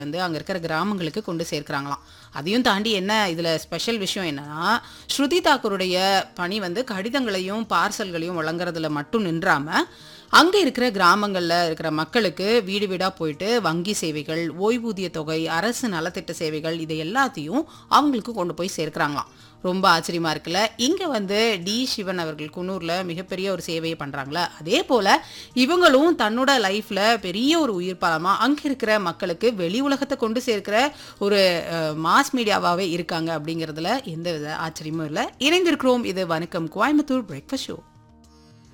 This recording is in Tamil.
வந்து அங்கே இருக்கிற கிராமங்களுக்கு கொண்டு சேர்க்குறாங்களாம் அதையும் தாண்டி என்ன இதில் ஸ்பெஷல் விஷயம் என்னன்னா ஸ்ருதி தாக்கூருடைய பணி வந்து கடிதங்களையும் பார்சல்களையும் வழங்குறதுல மட்டும் நின்றாம அங்கே இருக்கிற கிராமங்களில் இருக்கிற மக்களுக்கு வீடு வீடாக போயிட்டு வங்கி சேவைகள் ஓய்வூதிய தொகை அரசு நலத்திட்ட சேவைகள் இது எல்லாத்தையும் அவங்களுக்கு கொண்டு போய் சேர்க்குறாங்களாம் ரொம்ப ஆச்சரியமா இருக்குல்ல இங்க வந்து டி சிவன் அவர்கள் குன்னூர்ல மிகப்பெரிய ஒரு சேவையை பண்றாங்களே அதே போல இவங்களும் தன்னோட லைஃப்ல பெரிய ஒரு உயிர் பாலமா அங்க இருக்கிற மக்களுக்கு வெளி உலகத்தை கொண்டு சேர்க்கிற ஒரு மாஸ் மீடியாவாவே இருக்காங்க அப்படிங்கிறதுல எந்த வித ஆச்சரியமும் இல்லை இணைந்திருக்கிறோம் இது வணக்கம் கோயம்புத்தூர் பிரேக்ஃபாஸ்ட் ஷோ